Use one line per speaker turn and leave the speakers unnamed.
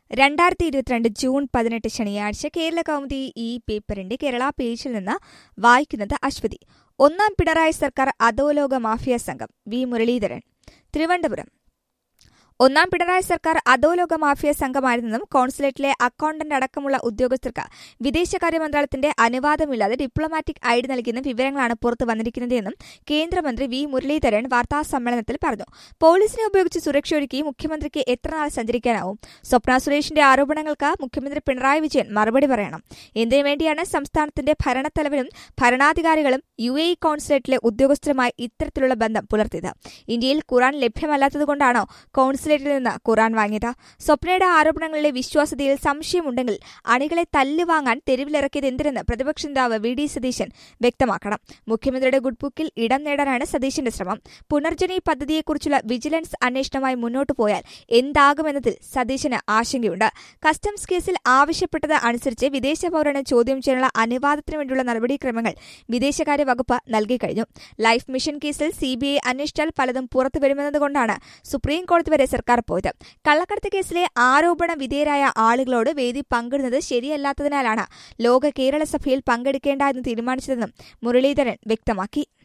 രണ്ടായിരത്തി ഇരുപത്തിരണ്ട് ജൂൺ പതിനെട്ട് ശനിയാഴ്ച കേരള കൗമുദി ഈ പേപ്പറിന്റെ കേരള പേജിൽ നിന്ന് വായിക്കുന്നത് അശ്വതി ഒന്നാം പിണറായി സർക്കാർ അധോലോക മാഫിയ സംഘം വി മുരളീധരൻ തിരുവനന്തപുരം ഒന്നാം പിണറായി സർക്കാർ അധോലോക മാഫിയ സംഘമായിരുന്നെന്നും കോൺസുലേറ്റിലെ അക്കൌണ്ടന്റ് അടക്കമുള്ള ഉദ്യോഗസ്ഥർക്ക് വിദേശകാര്യ മന്ത്രാലയത്തിന്റെ അനുവാദമില്ലാതെ ഡിപ്ലോമാറ്റിക് ഐഡി നൽകിയെന്ന വിവരങ്ങളാണ് പുറത്തു വന്നിരിക്കുന്നതെന്നും കേന്ദ്രമന്ത്രി വി മുരളീധരൻ വാർത്താസമ്മേളനത്തിൽ പറഞ്ഞു പോലീസിനെ ഉപയോഗിച്ച് സുരക്ഷയൊരുക്കി മുഖ്യമന്ത്രിക്ക് എത്ര നാൾ സഞ്ചരിക്കാനാവും സ്വപ്ന സുരേഷിന്റെ ആരോപണങ്ങൾക്ക് മുഖ്യമന്ത്രി പിണറായി വിജയൻ മറുപടി പറയണം എന്തിനു വേണ്ടിയാണ് സംസ്ഥാനത്തിന്റെ ഭരണത്തലവനും ഭരണാധികാരികളും യു എ ഇ കോൺസുലേറ്റിലെ ഉദ്യോഗസ്ഥരുമായി ഇത്തരത്തിലുള്ള ബന്ധം പുലർത്തിയത് ഇന്ത്യയിൽ ഖുറാൻ ലഭ്യമല്ലാത്തതുകൊണ്ടാണോ കോൺസുലേറ്റിൽ നിന്ന് ഖുറാൻ വാങ്ങിയത് സ്വപ്നയുടെ ആരോപണങ്ങളിലെ വിശ്വാസ്യതയിൽ സംശയമുണ്ടെങ്കിൽ അണികളെ തല്ലുവാങ്ങാൻ തെരുവിലിറക്കിയത് എന്തിനെന്ന് പ്രതിപക്ഷ നേതാവ് വി ഡി സതീശൻ വ്യക്തമാക്കണം മുഖ്യമന്ത്രിയുടെ ഗുഡ് ബുക്കിൽ ഇടം നേടാനാണ് സതീശന്റെ ശ്രമം പുനർജനി പദ്ധതിയെക്കുറിച്ചുള്ള വിജിലൻസ് അന്വേഷണവുമായി മുന്നോട്ടു പോയാൽ എന്താകുമെന്നതിൽ സതീശന് ആശങ്കയുണ്ട് കസ്റ്റംസ് കേസിൽ ആവശ്യപ്പെട്ടത് അനുസരിച്ച് വിദേശ പൌരനെ ചോദ്യം ചെയ്യാനുള്ള അനുവാദത്തിനു വേണ്ടിയുള്ള നടപടിക്രമങ്ങൾ വിദേശകാര്യ വകുപ്പ് നൽകിക്കഴിഞ്ഞു ലൈഫ് മിഷൻ കേസിൽ സിബിഐ അന്വേഷിച്ചാൽ പലതും പുറത്തുവരുമെന്നതുകൊണ്ടാണ് സുപ്രീം കോടതി വരെ സർക്കാർ പോയത് കള്ളക്കടത്ത് കേസിലെ ആരോപണ വിധേയരായ ആളുകളോട് വേദി പങ്കിടുന്നത് ശരിയല്ലാത്തതിനാലാണ് ലോക കേരള സഭയിൽ പങ്കെടുക്കേണ്ട എന്ന് തീരുമാനിച്ചതെന്നും മുരളീധരൻ വ്യക്തമാക്കി